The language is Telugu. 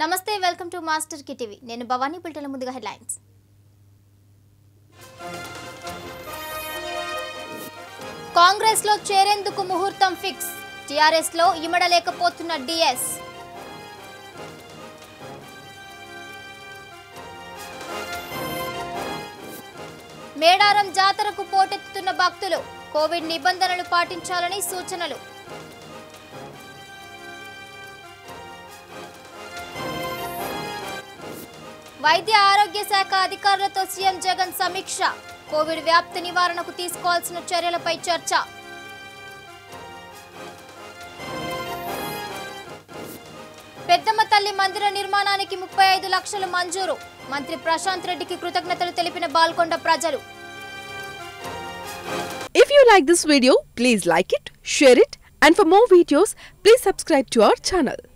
నమస్తే వెల్కమ్ టు మాస్టర్ కి టీవీ నేను భవానీ బిల్టల ముందుగా హెడ్లైన్స్ కాంగ్రెస్ లో చేరేందుకు ముహూర్తం ఫిక్స్ టీఆర్ఎస్ లో ఇమడలేకపోతున్న డిఎస్ మేడారం జాతరకు పోటెత్తుతున్న భక్తులు కోవిడ్ నిబంధనలు పాటించాలని సూచనలు వైద్య ఆరోగ్య శాఖ అధికారులతో సీఎం జగన్ సమీక్ష కోవిడ్ వ్యాప్తి నివారణకు తీసుకోవాల్సిన చర్యలపై చర్చ పెద్దమ్మ తల్లి మందిర నిర్మాణానికి ముప్పై ఐదు లక్షలు మంజూరు మంత్రి ప్రశాంత్ రెడ్డికి కృతజ్ఞతలు తెలిపిన బాల్కొండ ప్రజలు If you like this video, please like it, share it, and for more videos, please subscribe to our channel.